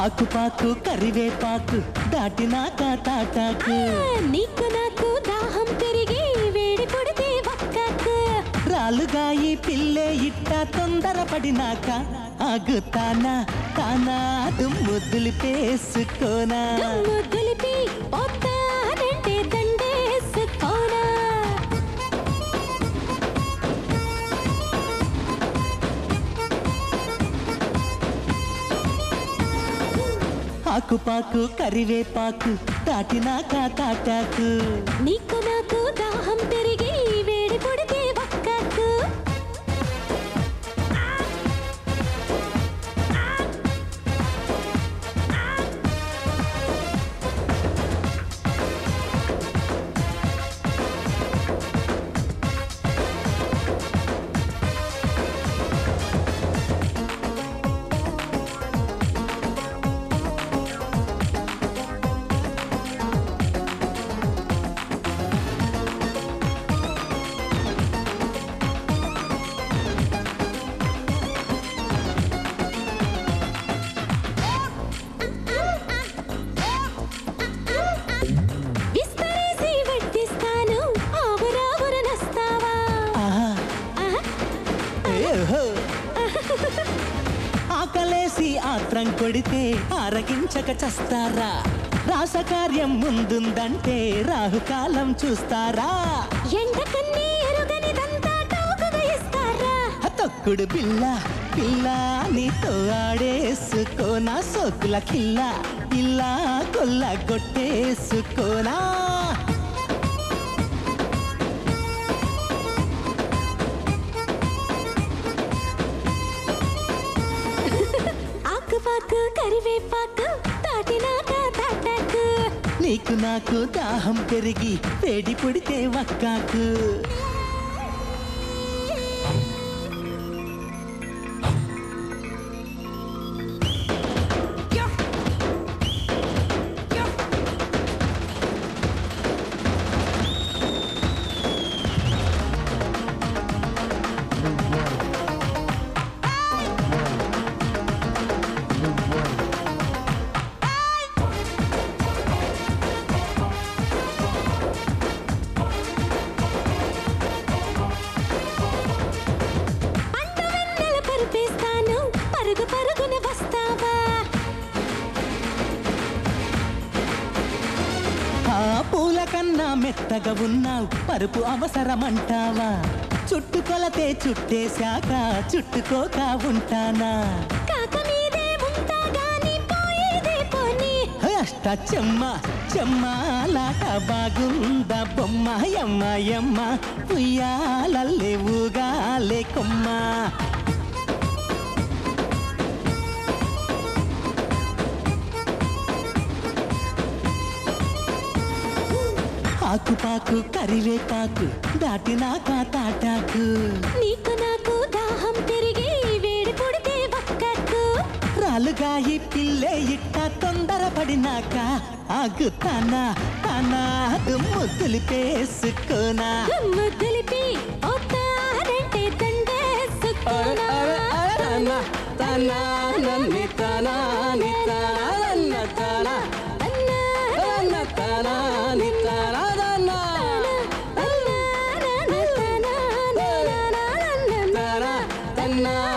ఆకుపాకు కరివేపాకు దాటినాక తాటాకు నీకు నాకు దాహం పెరిగి వేడి పుడితే వక్కకు రాలుగాయి పిల్లే ఇట్ట తొందరపడినాక ఆగుతానా తానా దుమ్ము దులిపేసుకోనా దమ్ము దులిపి పోతానంటే దండేసుకోనా ఆకుపాకు కరివేపాకు దాటినాక తాటాకు నీకు నాకు దాహం పెరిగి వేడి పుడితే వక్కకు విస్తరేసి వడ్డిస్తాను ఆవురావుర నస్తావా ఆహా, ఆహా, ఏహో. ఆకలేసి ఆత్రం కొడితే ఆరగించక చస్తారా రాసకార్యం ముందుందంటే రాహుకాలం చూస్తారా ఎండకన్నీ ఎరుగనిదంతా టోకుగా ఇస్తారా తొక్కుడు బిల్ల పిల్ల నీతో ఆడేసుకోనా సోకుల కిల్ల ఇలా కొల్ల కొట్టేసుకోనా ఆకుపాకు కరివేపాకు తాటినాక తాటాకు నీకు నాకు దాహం పెరిగి వేడి పుడితే వక్కాకు పండు వెన్నెల పరిపేస్తాను పరుగు పరుగున వస్తావా ఆ పూల కన్నా మెత్తగా ఉన్నావు పరుపు అవసరమంటావా చుట్టుకొలతే చుట్టేశాక చుట్టుకోక ఉంటానా కాక మీదే ఉంటా గాని పోయేదే పోనీ అష్ట చెమ్మ చెమ్మాలాట బాగుందా బొమ్మ యమ్మ యమ్మ ఉయ్యాలల్లే ఊగాలే కొమ్మ ఆకుపాకు కరివేపాకు దాటినాక తాటాకు నీకు నాకు దాహం పెరిగి వేడి పుడితే వక్కకు రాలుగాయి పిల్లే ఇట్ట తొందరపడినాక ఆగుతానా తానా దుమ్ము దులిపేసుకోనా దమ్ము దులిపి పోతానంటే దండేసుకోనా తనా తనా నన్ని తనా ని తనా నన్న తనా అన్నా, నన్న తనా ని తనా నన్న అన్నా, అన్నా, అన్నా, అన్నా, అన్నా, అన్నా, అన్నా. తనా తన్నా